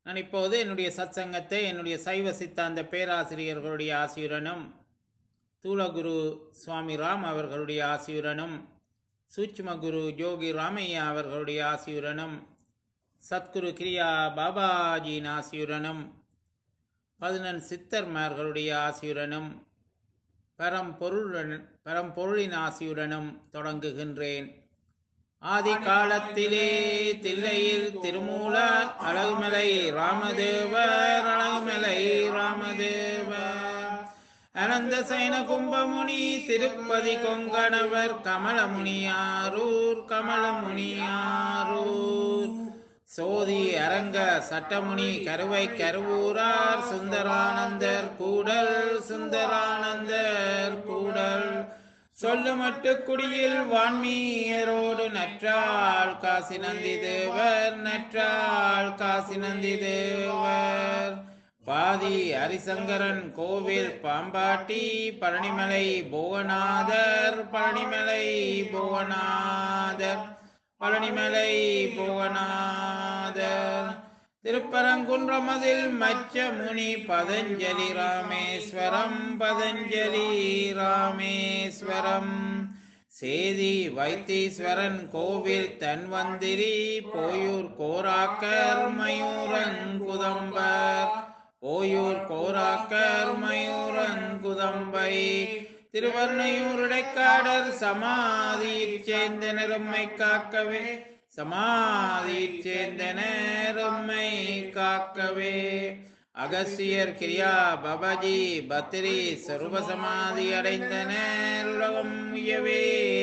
நான் இப்போது என்னுடைய சத்சங்கத்தை என்னுடைய சைவ சித்தாந்த பேராசிரியர்களுடைய ஆசியுடனும் தூலகுரு சுவாமி ராம் அவர்களுடைய ஆசியுடனும் சூட்சும குரு ஜோகி ராமையா அவர்களுடைய ஆசியுடனும் சத்குரு கிரியா பாபாஜியின் ஆசியுடனும் பதினெண் சித்தர்மார்களுடைய ஆசியுடனும் பரம்பொருளுடன் பரம்பொருளின் ஆசியுடனும் தொடங்குகின்றேன் ஆதி காலத்திலே தில்லையில் திருமூலர் அழகுமலை ராமதேவர் அழகுமலை ராமதேவர் அனந்த சைன கும்பமுனி திருப்பதி கொங்கணவர் கமலமுனியாரூர் கமலமுனியாரூர் சோதி அரங்க சட்டமுனி கருவை கருவூரார் சுந்தரானந்தர் கூடல் சுந்தரானந்தர் கூடல் சொல்லுமட்டு குடியில் வான்மீயரோடு நற்றாள் காசி நந்தி தேவர் நற்றாள் காசி நந்தி தேவர் பாதி ஹரிசங்கரன் கோவில் பாம்பாட்டி பழனிமலை புவனாதர் பழனிமலை புவனாதர் பழனிமலை புவனாதர் திருப்பரங்குன்றமதில் மச்ச முனி பதஞ்சலி ராமேஸ்வரம் பதஞ்சலி ராமேஸ்வரம் சேதி வைத்தீஸ்வரன் கோவில் தன்வந்திரி போயூர் கோராக்கர் மயூரங்குதம்பர் ஓயூர் கோராக்கர் மயூரங்குதம்பை திருவர்ணையூருடைக்காடர் சமாதியில் சேர்ந்த நெரும்மை காக்கவே சமாதியில் சேர்ந்த நேரம்மை காக்கவே அகசியர் கிரியா பபாஜி பத்ரி சர்வ சமாதி அடைந்த நேருலகம் உயவே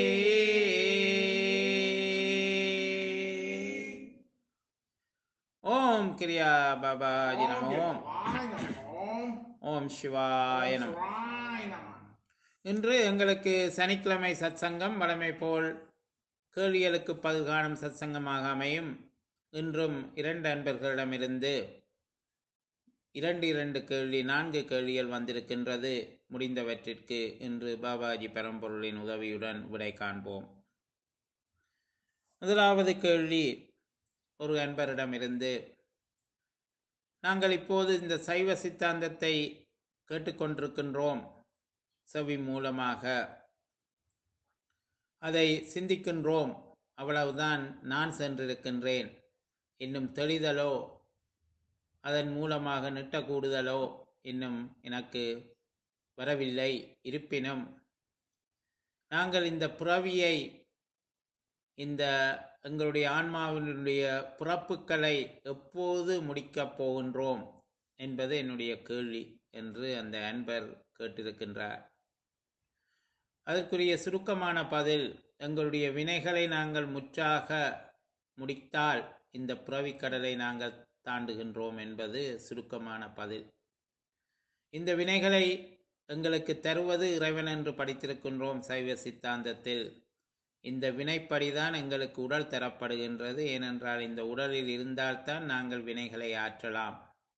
ஓம் கிரியா பாபாஜி நம ஓம் ஓம் சிவாய நம இன்று எங்களுக்கு சனிக்கிழமை சத்சங்கம் வழமை போல் கேள்விகளுக்கு பதில் சத்சங்கமாக அமையும் இன்றும் இரண்டு அன்பர்களிடமிருந்து இரண்டு இரண்டு கேள்வி நான்கு கேள்விகள் வந்திருக்கின்றது முடிந்தவற்றிற்கு இன்று பாபாஜி பரம்பொருளின் உதவியுடன் விடை காண்போம் முதலாவது கேள்வி ஒரு அன்பரிடமிருந்து நாங்கள் இப்போது இந்த சைவ சித்தாந்தத்தை கேட்டுக்கொண்டிருக்கின்றோம் செவி மூலமாக அதை சிந்திக்கின்றோம் அவ்வளவுதான் நான் சென்றிருக்கின்றேன் இன்னும் தெளிதலோ அதன் மூலமாக நிட்ட கூடுதலோ இன்னும் எனக்கு வரவில்லை இருப்பினும் நாங்கள் இந்த புறவியை இந்த எங்களுடைய ஆன்மாவினுடைய பிறப்புக்களை எப்போது முடிக்கப் போகின்றோம் என்பது என்னுடைய கேள்வி என்று அந்த அன்பர் கேட்டிருக்கின்றார் அதற்குரிய சுருக்கமான பதில் எங்களுடைய வினைகளை நாங்கள் முற்றாக முடித்தால் இந்த புறவிக்கடலை நாங்கள் தாண்டுகின்றோம் என்பது சுருக்கமான பதில் இந்த வினைகளை எங்களுக்கு தருவது இறைவன் என்று படித்திருக்கின்றோம் சைவ சித்தாந்தத்தில் இந்த வினைப்படிதான் எங்களுக்கு உடல் தரப்படுகின்றது ஏனென்றால் இந்த உடலில் இருந்தால்தான் நாங்கள் வினைகளை ஆற்றலாம்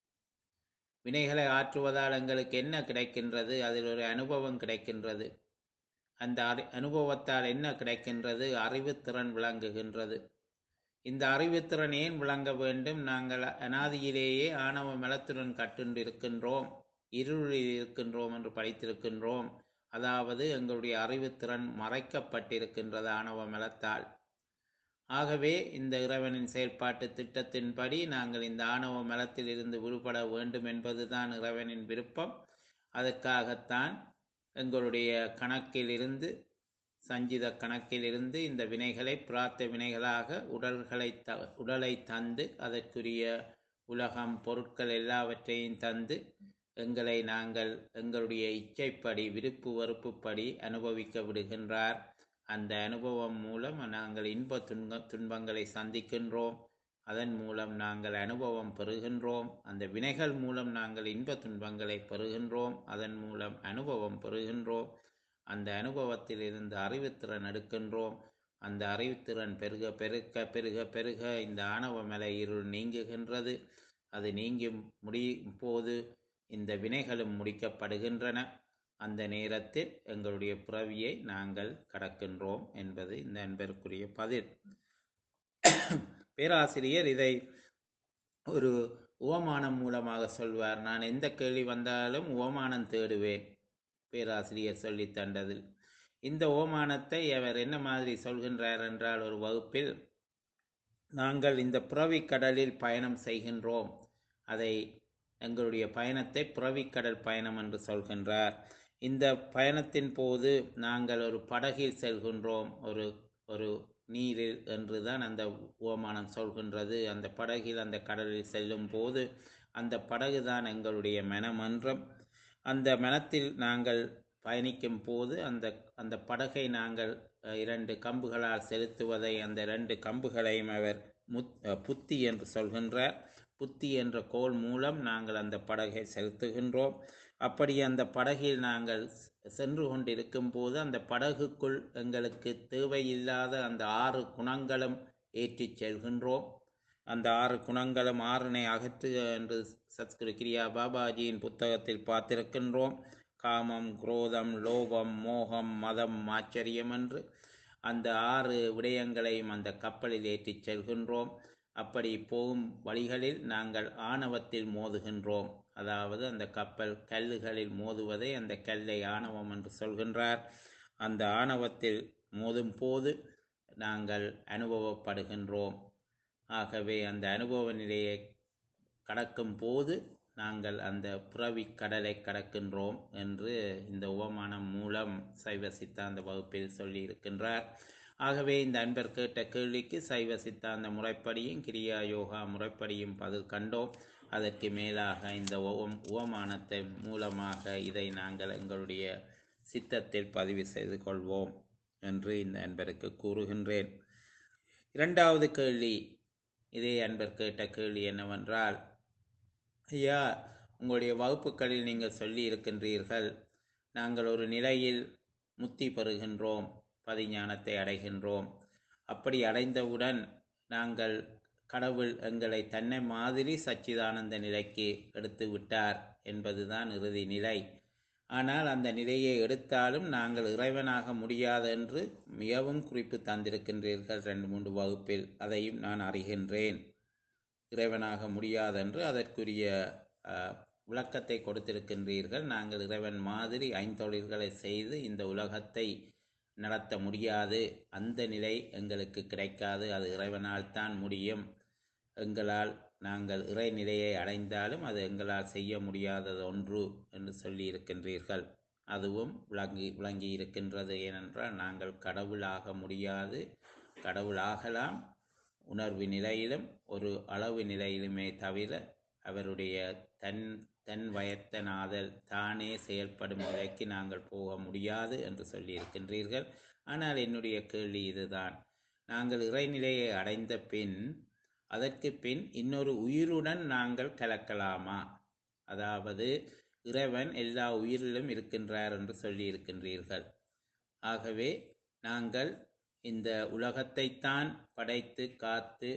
வினைகளை ஆற்றுவதால் எங்களுக்கு என்ன கிடைக்கின்றது அதில் ஒரு அனுபவம் கிடைக்கின்றது அந்த அறி அனுபவத்தால் என்ன கிடைக்கின்றது அறிவுத்திறன் விளங்குகின்றது இந்த அறிவுத்திறன் ஏன் விளங்க வேண்டும் நாங்கள் அனாதியிலேயே ஆணவ மலத்துடன் கட்டுண்டு இருக்கின்றோம் இருளில் இருக்கின்றோம் என்று படித்திருக்கின்றோம் அதாவது எங்களுடைய அறிவுத்திறன் மறைக்கப்பட்டிருக்கின்றது ஆணவ மலத்தால் ஆகவே இந்த இறைவனின் செயல்பாட்டு திட்டத்தின்படி நாங்கள் இந்த ஆணவ மலத்தில் இருந்து விடுபட வேண்டும் என்பதுதான் இறைவனின் விருப்பம் அதற்காகத்தான் எங்களுடைய கணக்கில் இருந்து சஞ்சித கணக்கில் இருந்து இந்த வினைகளை பிரார்த்த வினைகளாக உடல்களை த உடலை தந்து அதற்குரிய உலகம் பொருட்கள் எல்லாவற்றையும் தந்து எங்களை நாங்கள் எங்களுடைய இச்சைப்படி விருப்பு வெறுப்புப்படி அனுபவிக்க விடுகின்றார் அந்த அனுபவம் மூலம் நாங்கள் இன்ப துன்ப துன்பங்களை சந்திக்கின்றோம் அதன் மூலம் நாங்கள் அனுபவம் பெறுகின்றோம் அந்த வினைகள் மூலம் நாங்கள் இன்ப துன்பங்களை பெறுகின்றோம் அதன் மூலம் அனுபவம் பெறுகின்றோம் அந்த அனுபவத்தில் இருந்து அறிவுத்திறன் எடுக்கின்றோம் அந்த அறிவுத்திறன் பெருக பெருக்க பெருக பெருக இந்த ஆணவ மலை இருள் நீங்குகின்றது அது நீங்கும் முடியும் போது இந்த வினைகளும் முடிக்கப்படுகின்றன அந்த நேரத்தில் எங்களுடைய புறவியை நாங்கள் கடக்கின்றோம் என்பது இந்த அன்பருக்குரிய பதில் பேராசிரியர் இதை ஒரு உவமானம் மூலமாக சொல்வார் நான் எந்த கேள்வி வந்தாலும் உவமானம் தேடுவேன் பேராசிரியர் சொல்லி தந்ததில் இந்த ஓமானத்தை அவர் என்ன மாதிரி சொல்கின்றார் என்றால் ஒரு வகுப்பில் நாங்கள் இந்த புறவி கடலில் பயணம் செய்கின்றோம் அதை எங்களுடைய பயணத்தை புறவிக்கடல் பயணம் என்று சொல்கின்றார் இந்த பயணத்தின் போது நாங்கள் ஒரு படகில் செல்கின்றோம் ஒரு ஒரு நீரில் என்றுதான் அந்த ஓமானம் சொல்கின்றது அந்த படகில் அந்த கடலில் செல்லும் போது அந்த படகு தான் எங்களுடைய மனமன்றம் அந்த மனத்தில் நாங்கள் பயணிக்கும் போது அந்த அந்த படகை நாங்கள் அஹ், இரண்டு கம்புகளால் செலுத்துவதை அந்த இரண்டு கம்புகளையும் அவர் முத் அஹ், புத்தி என்று சொல்கின்றார் புத்தி என்ற கோல் மூலம் நாங்கள் அந்த படகை செலுத்துகின்றோம் அப்படி அந்த படகில் நாங்கள் சென்று கொண்டிருக்கும் போது அந்த படகுக்குள் எங்களுக்கு தேவையில்லாத அந்த ஆறு குணங்களும் ஏற்றிச் செல்கின்றோம் அந்த ஆறு குணங்களும் ஆறினை அகற்றுக என்று சத்குரு கிரியா பாபாஜியின் புத்தகத்தில் பார்த்திருக்கின்றோம் காமம் குரோதம் லோபம் மோகம் மதம் ஆச்சரியம் என்று அந்த ஆறு விடயங்களையும் அந்த கப்பலில் ஏற்றிச் செல்கின்றோம் அப்படி போகும் வழிகளில் நாங்கள் ஆணவத்தில் மோதுகின்றோம் அதாவது அந்த கப்பல் கல்லுகளில் மோதுவதை அந்த கல்லை ஆணவம் என்று சொல்கின்றார் அந்த ஆணவத்தில் மோதும் போது நாங்கள் அனுபவப்படுகின்றோம் ஆகவே அந்த அனுபவ நிலையை கடக்கும் போது நாங்கள் அந்த புறவி கடலை கடக்கின்றோம் என்று இந்த உவமானம் மூலம் சைவ சித்தாந்த வகுப்பில் சொல்லியிருக்கின்றார் ஆகவே இந்த அன்பர் கேட்ட கேள்விக்கு சைவ சித்தாந்த முறைப்படியும் கிரியா யோகா முறைப்படியும் பதில் கண்டோம் அதற்கு மேலாக இந்த உவம் உவமானத்தை மூலமாக இதை நாங்கள் எங்களுடைய சித்தத்தில் பதிவு செய்து கொள்வோம் என்று இந்த அன்பருக்கு கூறுகின்றேன் இரண்டாவது கேள்வி இதே அன்பர் கேட்ட கேள்வி என்னவென்றால் ஐயா உங்களுடைய வகுப்புகளில் நீங்கள் சொல்லி இருக்கின்றீர்கள் நாங்கள் ஒரு நிலையில் முத்தி பெறுகின்றோம் பதிஞானத்தை அடைகின்றோம் அப்படி அடைந்தவுடன் நாங்கள் கடவுள் எங்களை தன்னை மாதிரி சச்சிதானந்த நிலைக்கு எடுத்து விட்டார் என்பதுதான் இறுதி நிலை ஆனால் அந்த நிலையை எடுத்தாலும் நாங்கள் இறைவனாக முடியாது என்று மிகவும் குறிப்பு தந்திருக்கின்றீர்கள் ரெண்டு மூன்று வகுப்பில் அதையும் நான் அறிகின்றேன் இறைவனாக முடியாதென்று அதற்குரிய அஹ், விளக்கத்தை கொடுத்திருக்கின்றீர்கள் நாங்கள் இறைவன் மாதிரி ஐந்தொழில்களை செய்து இந்த உலகத்தை நடத்த முடியாது அந்த நிலை எங்களுக்கு கிடைக்காது அது இறைவனால் தான் முடியும் எங்களால் நாங்கள் இறைநிலையை அடைந்தாலும் அது எங்களால் செய்ய முடியாதது ஒன்று என்று சொல்லி இருக்கின்றீர்கள் அதுவும் விளங்கி விளங்கி இருக்கின்றது ஏனென்றால் நாங்கள் கடவுளாக முடியாது கடவுளாகலாம் உணர்வு நிலையிலும் ஒரு அளவு நிலையிலுமே தவிர அவருடைய தன் தன் வயத்தனாதல் தானே செயல்படும் நிலைக்கு நாங்கள் போக முடியாது என்று சொல்லியிருக்கின்றீர்கள் ஆனால் என்னுடைய கேள்வி இதுதான் நாங்கள் இறைநிலையை அடைந்த பின் அதற்கு பின் இன்னொரு உயிருடன் நாங்கள் கலக்கலாமா அதாவது இறைவன் எல்லா உயிரிலும் இருக்கின்றார் என்று சொல்லியிருக்கின்றீர்கள் ஆகவே நாங்கள் இந்த உலகத்தைத்தான் படைத்து காத்து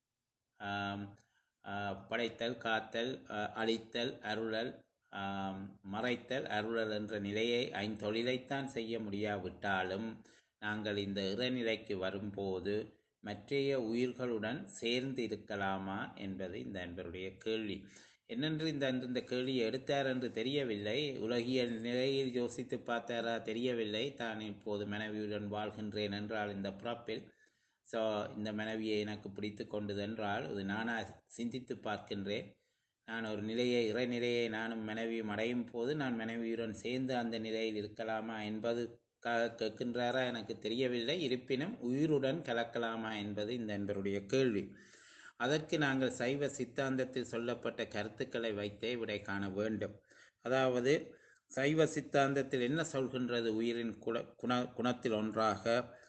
ஆம், ஆ, படைத்தல் காத்தல் ஆ, அழித்தல் அருளல் ஆம், மறைத்தல் அருளல் என்ற நிலையை ஐந்தொழிலைத்தான் செய்ய முடியாவிட்டாலும் நாங்கள் இந்த இறைநிலைக்கு வரும்போது மற்றைய உயிர்களுடன் சேர்ந்து இருக்கலாமா என்பது இந்த அன்பருடைய கேள்வி என்னென்று இந்த அன்று இந்த கேள்வியை எடுத்தார் என்று தெரியவில்லை உலகியல் நிலையில் யோசித்து பார்த்தாரா தெரியவில்லை தான் இப்போது மனைவியுடன் வாழ்கின்றேன் என்றால் இந்த பிறப்பில் ஸோ இந்த மனைவியை எனக்கு பிடித்து கொண்டது என்றால் இது நானாக சிந்தித்து பார்க்கின்றேன் நான் ஒரு நிலையை இறைநிலையை நானும் மனைவியும் அடையும் போது நான் மனைவியுடன் சேர்ந்து அந்த நிலையில் இருக்கலாமா என்பதுக்காக கேட்கின்றாரா எனக்கு தெரியவில்லை இருப்பினும் உயிருடன் கலக்கலாமா என்பது இந்த என்பருடைய கேள்வி அதற்கு நாங்கள் சைவ சித்தாந்தத்தில் சொல்லப்பட்ட கருத்துக்களை வைத்தே விடை காண வேண்டும் அதாவது சைவ சித்தாந்தத்தில் என்ன சொல்கின்றது உயிரின் குண குண குணத்தில் ஒன்றாக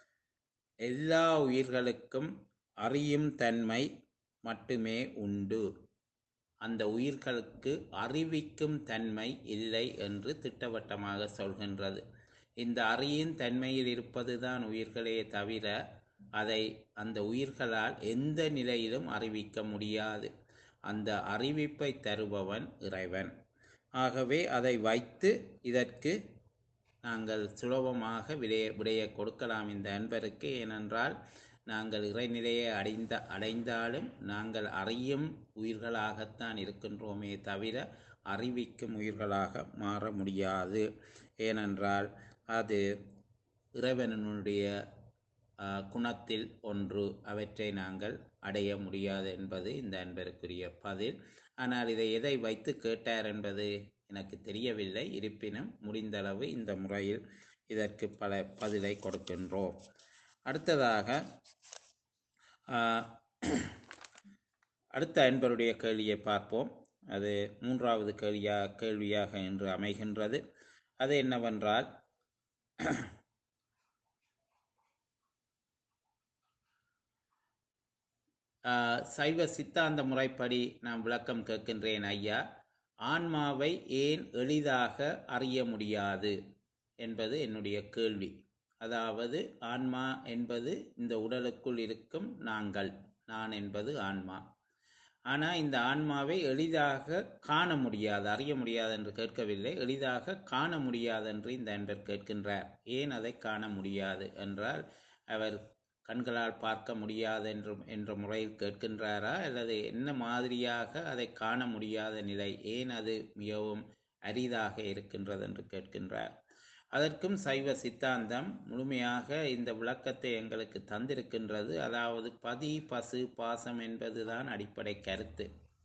எல்லா உயிர்களுக்கும் அறியும் தன்மை மட்டுமே உண்டு அந்த உயிர்களுக்கு அறிவிக்கும் தன்மை இல்லை என்று திட்டவட்டமாக சொல்கின்றது இந்த அறியின் தன்மையில் இருப்பதுதான் உயிர்களே தவிர அதை அந்த உயிர்களால் எந்த நிலையிலும் அறிவிக்க முடியாது அந்த அறிவிப்பை தருபவன் இறைவன் ஆகவே அதை வைத்து இதற்கு நாங்கள் சுலபமாக விடைய விடைய கொடுக்கலாம் இந்த அன்பருக்கு ஏனென்றால் நாங்கள் இறைநிலையை அடைந்த அடைந்தாலும் நாங்கள் அறியும் உயிர்களாகத்தான் இருக்கின்றோமே தவிர அறிவிக்கும் உயிர்களாக மாற முடியாது ஏனென்றால் அது இறைவனுடைய ஆஹ், குணத்தில் ஒன்று அவற்றை நாங்கள் அடைய முடியாது என்பது இந்த அன்பருக்குரிய பதில் ஆனால் இதை எதை வைத்து கேட்டார் என்பது எனக்கு தெரியவில்லை இருப்பினும் முடிந்தளவு இந்த முறையில் இதற்கு பல பதிலை கொடுக்கின்றோம் அடுத்ததாக ஆஹ், அடுத்த அன்பருடைய கேள்வியை பார்ப்போம் அது மூன்றாவது கேள்வியாக கேள்வியாக இன்று அமைகின்றது அது என்னவென்றால் ஆஹ், சைவ சித்தாந்த முறைப்படி நான் விளக்கம் கேட்கின்றேன் ஐயா ஆன்மாவை ஏன் எளிதாக அறிய முடியாது என்பது என்னுடைய கேள்வி அதாவது ஆன்மா என்பது இந்த உடலுக்குள் இருக்கும் நாங்கள் நான் என்பது ஆன்மா ஆனால் இந்த ஆன்மாவை எளிதாக காண முடியாது அறிய முடியாது என்று கேட்கவில்லை எளிதாக காண முடியாது என்று இந்த அன்பர் கேட்கின்றார் ஏன் அதை காண முடியாது என்றால் அவர் கண்களால் பார்க்க முடியாது என்று என்ற முறையில் கேட்கின்றாரா அல்லது என்ன மாதிரியாக அதை காண முடியாத நிலை ஏன் அது மிகவும் அரிதாக இருக்கின்றது என்று கேட்கின்றார் அதற்கும் சைவ சித்தாந்தம் முழுமையாக இந்த விளக்கத்தை எங்களுக்கு தந்திருக்கின்றது அதாவது பதி பசு பாசம் என்பதுதான் அடிப்படை கருத்து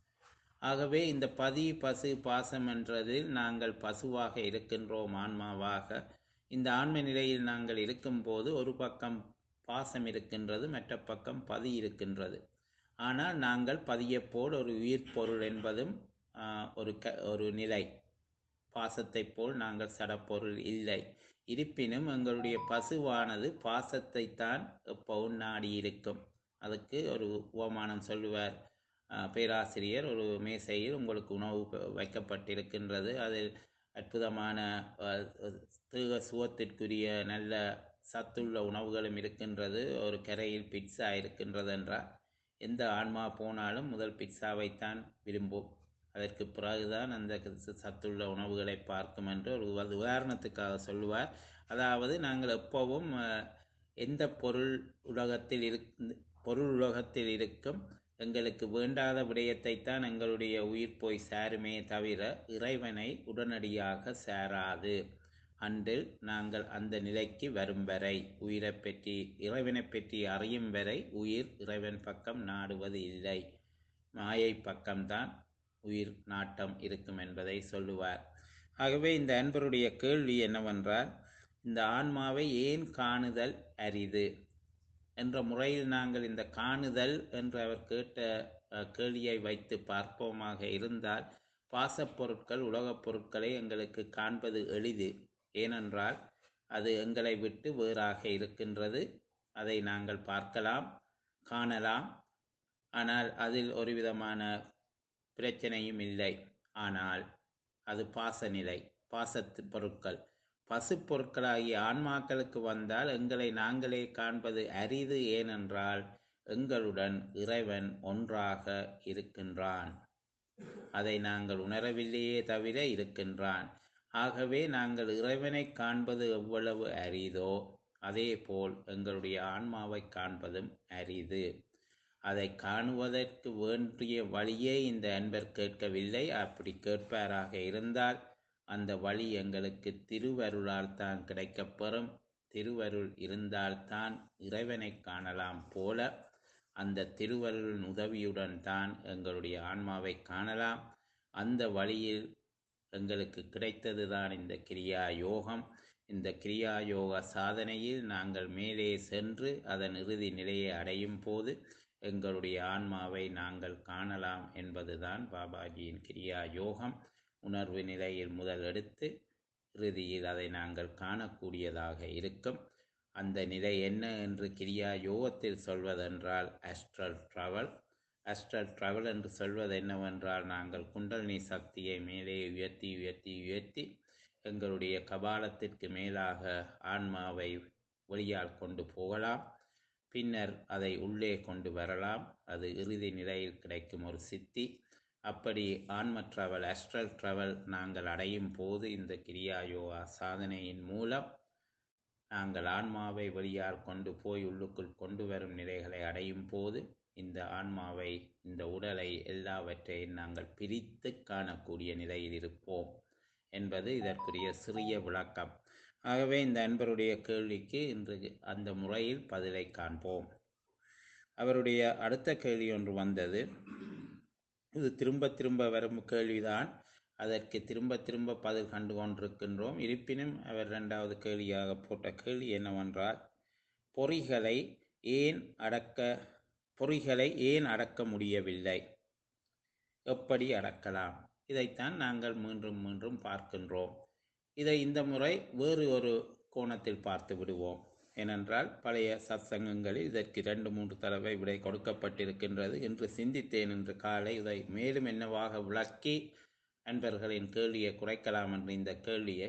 ஆகவே இந்த பதி பசு பாசம் என்றதில் நாங்கள் பசுவாக இருக்கின்றோம் ஆன்மாவாக இந்த ஆன்ம நிலையில் நாங்கள் இருக்கும்போது ஒரு பக்கம் பாசம் இருக்கின்றது மற்ற பக்கம் பதி இருக்கின்றது ஆனால் நாங்கள் பதியைப் போல் ஒரு உயிர் பொருள் என்பதும் ஆஹ், ஒரு க ஒரு நிலை பாசத்தைப் போல் நாங்கள் சடப்பொருள் இல்லை இருப்பினும் எங்களுடைய பசுவானது பாசத்தைத்தான் எப்பவும் நாடி இருக்கும் அதுக்கு ஒரு உவமானம் சொல்லுவார் ஆஹ், பேராசிரியர் ஒரு மேசையில் உங்களுக்கு உணவு ப- வைக்கப்பட்டிருக்கின்றது அதில் அற்புதமான ஆஹ், தேக சுகத்திற்குரிய நல்ல சத்துள்ள உணவுகளும் இருக்கின்றது ஒரு கரையில் பிட்சா இருக்கின்றது என்றால் எந்த ஆன்மா போனாலும் முதல் பிட்சாவைத்தான் விரும்பும் அதற்கு பிறகுதான் அந்த ச- சத்துள்ள உணவுகளை பார்க்கும் என்று ஒரு உத- உதாரணத்துக்காக சொல்லுவார் அதாவது நாங்கள் எப்பவும் அஹ், எந்த பொருள் உலகத்தில் இருக் பொருள் உலகத்தில் இருக்கும் எங்களுக்கு வேண்டாத விடயத்தைத்தான் எங்களுடைய உயிர் போய் சேருமே தவிர இறைவனை உடனடியாக சேராது அன்றில் நாங்கள் அந்த நிலைக்கு வரும் வரை உயிரை பற்றி இறைவனை பற்றி அறியும் வரை உயிர் இறைவன் பக்கம் நாடுவது இல்லை மாயை பக்கம்தான் உயிர் நாட்டம் இருக்கும் என்பதை சொல்லுவார் ஆகவே இந்த அன்பருடைய கேள்வி என்னவென்றால் இந்த ஆன்மாவை ஏன் காணுதல் அரிது என்ற முறையில் நாங்கள் இந்த காணுதல் என்று அவர் கேட்ட அஹ், கேள்வியை வைத்து பார்ப்போமாக இருந்தால் பாசப்பொருட்கள் உலகப் பொருட்களை எங்களுக்கு காண்பது எளிது ஏனென்றால் அது எங்களை விட்டு வேறாக இருக்கின்றது அதை நாங்கள் பார்க்கலாம் காணலாம் ஆனால் அதில் ஒரு விதமான பிரச்சனையும் இல்லை ஆனால் அது பாசநிலை பாசத்து பொருட்கள் பசு பொருட்களாகிய ஆன்மாக்களுக்கு வந்தால் எங்களை நாங்களே காண்பது அரிது ஏனென்றால் எங்களுடன் இறைவன் ஒன்றாக இருக்கின்றான் அதை நாங்கள் உணரவில்லையே தவிர இருக்கின்றான் ஆகவே நாங்கள் இறைவனை காண்பது எவ்வளவு அரிதோ அதேபோல் எங்களுடைய ஆன்மாவை காண்பதும் அரிது அதை காணுவதற்கு வேண்டிய வழியே இந்த அன்பர் கேட்கவில்லை அப்படி கேட்பாராக இருந்தால் அந்த வழி எங்களுக்கு திருவருளால் தான் கிடைக்கப்பெறும் திருவருள் இருந்தால்தான் இறைவனை காணலாம் போல அந்த திருவருளின் உதவியுடன் தான் எங்களுடைய ஆன்மாவை காணலாம் அந்த வழியில் எங்களுக்கு கிடைத்ததுதான் இந்த கிரியா யோகம் இந்த கிரியா யோக சாதனையில் நாங்கள் மேலே சென்று அதன் இறுதி நிலையை அடையும் போது எங்களுடைய ஆன்மாவை நாங்கள் காணலாம் என்பதுதான் பாபாஜியின் கிரியா யோகம் உணர்வு நிலையில் முதல் எடுத்து இறுதியில் அதை நாங்கள் காணக்கூடியதாக இருக்கும் அந்த நிலை என்ன என்று கிரியா யோகத்தில் சொல்வதென்றால் அஸ்ட்ரல் ட்ராவல் அஸ்ட்ரல் ட்ராவல் என்று சொல்வது என்னவென்றால் நாங்கள் குண்டலினி சக்தியை மேலே உயர்த்தி உயர்த்தி உயர்த்தி எங்களுடைய கபாலத்திற்கு மேலாக ஆன்மாவை வெளியால் கொண்டு போகலாம் பின்னர் அதை உள்ளே கொண்டு வரலாம் அது இறுதி நிலையில் கிடைக்கும் ஒரு சித்தி அப்படி ஆன்ம ட்ராவல் அஸ்ட்ரல் ட்ராவல் நாங்கள் அடையும் போது இந்த கிரியா யோகா சாதனையின் மூலம் நாங்கள் ஆன்மாவை வெளியால் கொண்டு போய் உள்ளுக்குள் கொண்டு வரும் நிலைகளை அடையும் போது இந்த ஆன்மாவை இந்த உடலை எல்லாவற்றையும் நாங்கள் பிரித்து காணக்கூடிய நிலையில் இருப்போம் என்பது இதற்குரிய சிறிய விளக்கம் ஆகவே இந்த அன்பருடைய கேள்விக்கு இன்று அந்த முறையில் பதிலை காண்போம் அவருடைய அடுத்த கேள்வி ஒன்று வந்தது இது திரும்ப திரும்ப வரும் கேள்விதான் அதற்கு திரும்ப திரும்ப பதில் கண்டு கொண்டிருக்கின்றோம் இருப்பினும் அவர் இரண்டாவது கேள்வியாக போட்ட கேள்வி என்னவென்றால் பொறிகளை ஏன் அடக்க பொறிகளை ஏன் அடக்க முடியவில்லை எப்படி அடக்கலாம் இதைத்தான் நாங்கள் மீண்டும் மீண்டும் பார்க்கின்றோம் இதை இந்த முறை வேறு ஒரு கோணத்தில் பார்த்து விடுவோம் ஏனென்றால் பழைய சத்சங்கங்களில் இதற்கு இரண்டு மூன்று தடவை விடை கொடுக்கப்பட்டிருக்கின்றது என்று சிந்தித்தேன் என்று காலை இதை மேலும் என்னவாக விளக்கி அன்பர்களின் கேள்வியை குறைக்கலாம் என்ற இந்த கேள்வியை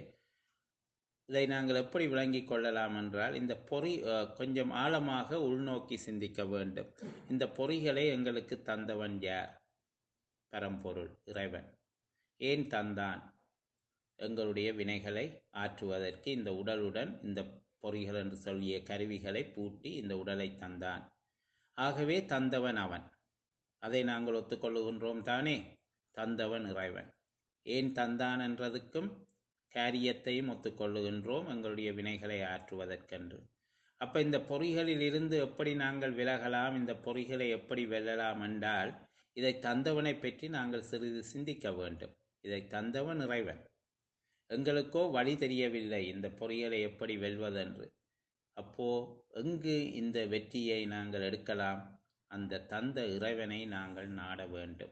இதை நாங்கள் எப்படி விளங்கிக் கொள்ளலாம் என்றால் இந்த பொறி அஹ், கொஞ்சம் ஆழமாக உள்நோக்கி சிந்திக்க வேண்டும் இந்த பொறிகளை எங்களுக்கு தந்தவன் யார் பரம்பொருள் இறைவன் ஏன் தந்தான் எங்களுடைய வினைகளை ஆற்றுவதற்கு இந்த உடலுடன் இந்த பொறிகள் என்று சொல்லிய கருவிகளை பூட்டி இந்த உடலை தந்தான் ஆகவே தந்தவன் அவன் அதை நாங்கள் ஒத்துக்கொள்ளுகின்றோம் தானே தந்தவன் இறைவன் ஏன் தந்தான் என்றதுக்கும் காரியத்தையும் ஒத்துக்கொள்ளுகின்றோம் எங்களுடைய வினைகளை ஆற்றுவதற்கென்று அப்ப இந்த பொறிகளில் இருந்து எப்படி நாங்கள் விலகலாம் இந்த பொறிகளை எப்படி வெல்லலாம் என்றால் இதை தந்தவனை பற்றி நாங்கள் சிறிது சிந்திக்க வேண்டும் இதை தந்தவன் இறைவன் எங்களுக்கோ வழி தெரியவில்லை இந்த பொறிகளை எப்படி வெல்வதென்று அப்போ எங்கு இந்த வெற்றியை நாங்கள் எடுக்கலாம் அந்த தந்த இறைவனை நாங்கள் நாட வேண்டும்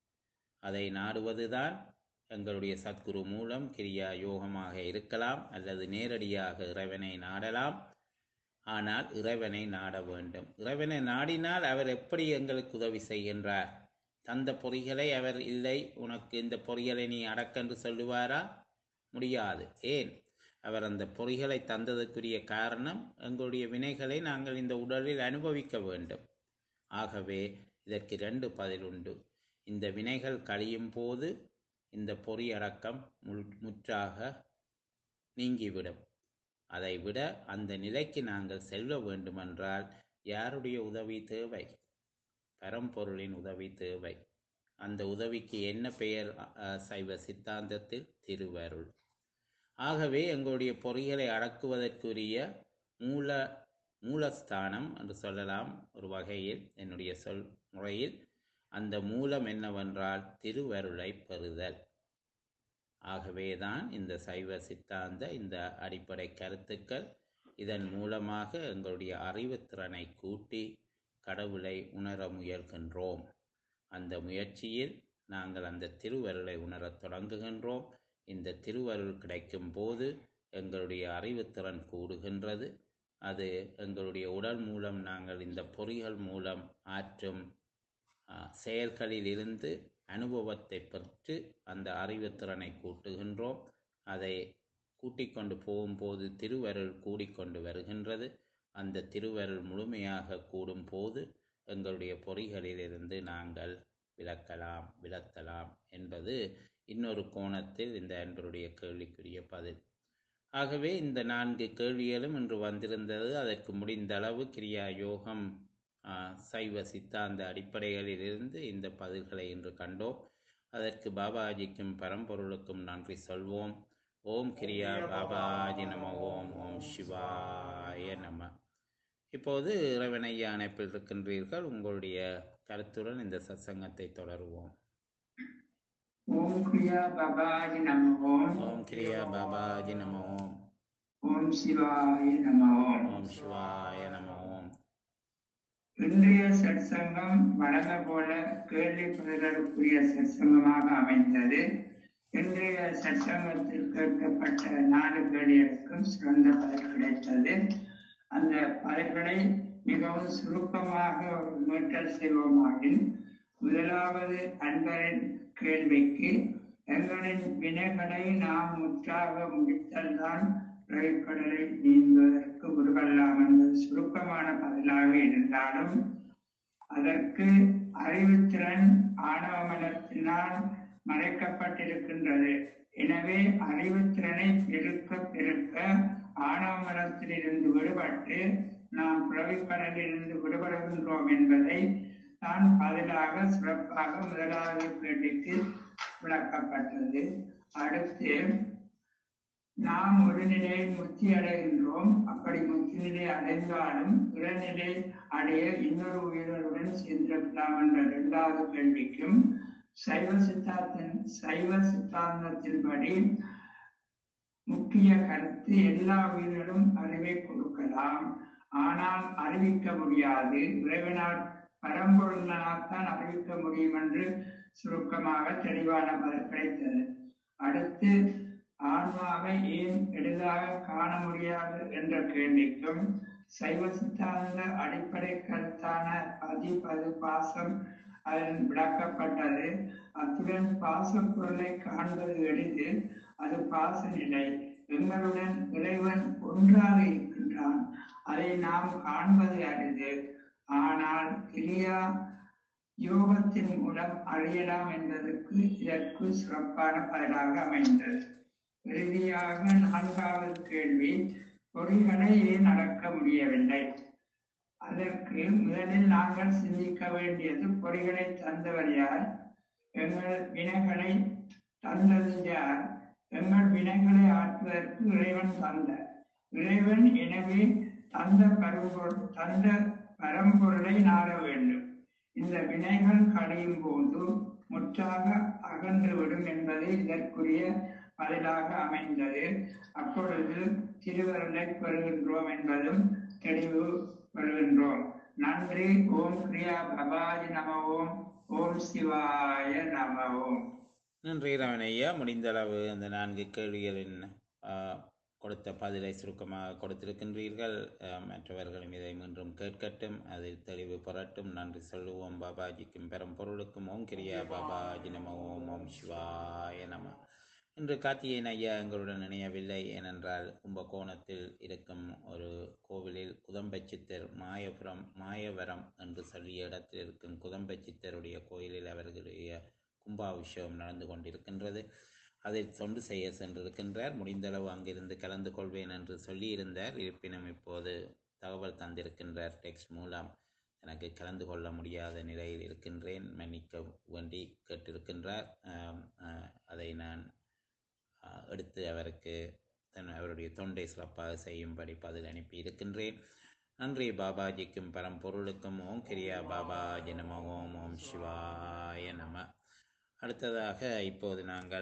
அதை நாடுவதுதான் எங்களுடைய சத்குரு மூலம் கிரியா யோகமாக இருக்கலாம் அல்லது நேரடியாக இறைவனை நாடலாம் ஆனால் இறைவனை நாட வேண்டும் இறைவனை நாடினால் அவர் எப்படி எங்களுக்கு உதவி செய்கின்றார் தந்த பொறிகளை அவர் இல்லை உனக்கு இந்த பொறிகளை நீ அடக்கென்று சொல்லுவாரா முடியாது ஏன் அவர் அந்த பொறிகளை தந்ததற்குரிய காரணம் எங்களுடைய வினைகளை நாங்கள் இந்த உடலில் அனுபவிக்க வேண்டும் ஆகவே இதற்கு ரெண்டு பதில் உண்டு இந்த வினைகள் கழியும் போது இந்த பொறி அடக்கம் முழு- முற்றாக நீங்கிவிடும் அதை விட அந்த நிலைக்கு நாங்கள் செல்ல வேண்டுமென்றால் யாருடைய உதவி தேவை பரம்பொருளின் உதவி தேவை அந்த உதவிக்கு என்ன பெயர் அ, சைவ சித்தாந்தத்தில் திருவருள் ஆகவே எங்களுடைய பொறிகளை அடக்குவதற்குரிய மூல மூலஸ்தானம் என்று சொல்லலாம் ஒரு வகையில் என்னுடைய சொல் முறையில் அந்த மூலம் என்னவென்றால் திருவருளை பெறுதல் ஆகவேதான் இந்த சைவ சித்தாந்த இந்த அடிப்படை கருத்துக்கள் இதன் மூலமாக எங்களுடைய அறிவுத்திறனை கூட்டி கடவுளை உணர முயல்கின்றோம் அந்த முயற்சியில் நாங்கள் அந்த திருவருளை உணரத் தொடங்குகின்றோம் இந்த திருவருள் கிடைக்கும் போது எங்களுடைய அறிவுத்திறன் கூடுகின்றது அது எங்களுடைய உடல் மூலம் நாங்கள் இந்த பொறிகள் மூலம் ஆற்றும் ஆ, செயல்களில் இருந்து அனுபவத்தை பெற்று அந்த அறிவுத்திறனை கூட்டுகின்றோம் அதை கூட்டிக் கொண்டு போகும்போது திருவருள் கூடிக்கொண்டு வருகின்றது அந்த திருவருள் முழுமையாக கூடும் போது எங்களுடைய பொறிகளிலிருந்து நாங்கள் விலக்கலாம் விலத்தலாம் என்பது இன்னொரு கோணத்தில் இந்த அன்பருடைய கேள்விக்குரிய பதில் ஆகவே இந்த நான்கு கேள்விகளும் இன்று வந்திருந்தது அதற்கு முடிந்த அளவு கிரியா யோகம் ஆ, சைவ சித்தாந்த அடிப்படைகளிலிருந்து இந்த பதில்களை இன்று கண்டோம் அதற்கு பாபாஜிக்கும் பரம்பொருளுக்கும் நன்றி சொல்வோம் ஓம் கிரியா பாபாஜி நம ஓம் ஓம் சிவாய நம இப்போது இறைவனையா அணைப்பில் இருக்கின்றீர்கள் உங்களுடைய கருத்துடன் இந்த சத்சங்கத்தை தொடருவோம் ஓம் கிரியா பாபாஜி நம ஓம் ஓம் கிரியா பாபாஜி நம ஓம் ஓம் சிவாய நம ஓம் ஓம் சிவாய நம ஓம் இன்றைய சற்சங்கம் வழங்க போல கேள்வி பதில்களுக்குரிய சற்சங்கமாக அமைந்தது இன்றைய சற்சங்கத்தில் கேட்கப்பட்ட நாலு கேள்விகளுக்கும் சிறந்த பதில் கிடைத்தது அந்த பதில்களை மிகவும் சுருக்கமாக ஒரு மீட்டல் செய்வோமாகின் முதலாவது அன்பரின் கேள்விக்கு எங்களின் வினைகளை நாம் முற்றாக முடித்தல்தான் கடலை நீங்குவதற்கு உருவல்லாம் என்பது சுருக்கமான பதிலாக இருந்தாலும் அதற்கு அறிவுத்திறன் ஆணவ மனத்தினால் மறைக்கப்பட்டிருக்கின்றது எனவே அறிவுத்திறனை பெருக்க பெருக்க ஆணவமரத்திலிருந்து விடுபட்டு நாம் பிறவிக்கடலிலிருந்து விடுபடுகின்றோம் என்பதை தான் பதிலாக சிறப்பாக முதலாவது கேள்விக்கு விளக்கப்பட்டது அடுத்து நாம் ஒரு நிலையில் முக்தி அடைகின்றோம் அப்படி முக்தி நிலை அடைந்தாலும் இளநிலை அடைய இன்னொரு உயிர்களுடன் சேர்ந்திருக்கலாம் என்ற இரண்டாவது கேள்விக்கும் சைவ சித்தாந்தன் சைவ சித்தாந்தத்தின்படி முக்கிய கருத்து எல்லா உயிர்களும் அறிவை கொடுக்கலாம் ஆனால் அறிவிக்க முடியாது இறைவனால் பரம்பொருளால் தான் அறிவிக்க முடியும் என்று சுருக்கமாக தெளிவான பதில் கிடைத்தது அடுத்து ஆன்மாவை ஏன் எளிதாக காண முடியாது என்ற கேள்விக்கும் சைவ சித்தாந்த அடிப்படை கருத்தான பதிபது பாசம் அதில் விளக்கப்பட்டது அத்துடன் பாசப் பொருளை காண்பது எளிது அது பாச நிலை எங்களுடன் இறைவன் ஒன்றாக இருக்கின்றான் அதை நாம் காண்பது அரிது ஆனால் கிரியா யோகத்தின் மூலம் அறியலாம் என்பதற்கு இதற்கு சிறப்பான பதிலாக அமைந்தது இறுதியாக நான்காவது கேள்வி பொறிகளை ஏன் நடக்க முடியவில்லை அதற்கு முதலில் நாங்கள் சிந்திக்க வேண்டியது பொறிகளை தந்தவர் யார் எங்கள் வினைகளை தந்தது யார் எங்கள் வினைகளை ஆற்றுவதற்கு இறைவன் தந்த இறைவன் எனவே தந்த பரம்பொருள் தந்த பரம்பொருளை நாட வேண்டும் இந்த வினைகள் கடையும் போது முற்றாக அகன்றுவிடும் என்பது இதற்குரிய பதிலாக அமைந்தது அப்பொழுது திருவருளை பெறுகின்றோம் என்பதும் தெளிவு பெறுகின்றோம் நன்றி ஓம் கிரியா பபாஜி நம ஓம் ஓம் சிவாய நம ஓம் நன்றி ரமணையா முடிந்தளவு அந்த நான்கு கேள்விகளின் ஆ, கொடுத்த பதிலை சுருக்கமாக கொடுத்திருக்கின்றீர்கள் ஆ, மற்றவர்களும் இதை மீண்டும் கேட்கட்டும் அதில் தெளிவு பெறட்டும் நன்றி சொல்லுவோம் பாபாஜிக்கும் பெரும் பொருளுக்கும் ஓம் கிரியா பாபாஜி நம ஓம் ஓம் சிவாய நம இன்று கார்த்திகேயன் ஐயா எங்களுடன் இணையவில்லை ஏனென்றால் கும்பகோணத்தில் இருக்கும் ஒரு கோவிலில் குதம்பை சித்தர் மாயபுரம் மாயவரம் என்று சொல்லிய இடத்தில் இருக்கும் குதம்பை சித்தருடைய கோயிலில் அவர்களுடைய கும்பாபிஷேகம் நடந்து கொண்டிருக்கின்றது அதில் தொண்டு செய்ய சென்றிருக்கின்றார் முடிந்தளவு அங்கிருந்து கலந்து கொள்வேன் என்று சொல்லியிருந்தார் இருப்பினும் இப்போது தகவல் தந்திருக்கின்றார் டெக்ஸ்ட் மூலம் எனக்கு கலந்து கொள்ள முடியாத நிலையில் இருக்கின்றேன் மன்னிக்க வேண்டி கேட்டிருக்கின்றார் ஆம், ஆஹ், அதை நான் ஆஹ், எடுத்து அவருக்கு தன் அவருடைய தொண்டை சிறப்பாக செய்யும்படி பதில் அனுப்பி இருக்கின்றேன் நன்றி பாபாஜிக்கும் பரம்பொருளுக்கும் ஓம் கிரியா பாபாஜி நம ஓம் ஓம் சிவாய நம அடுத்ததாக இப்போது நாங்கள்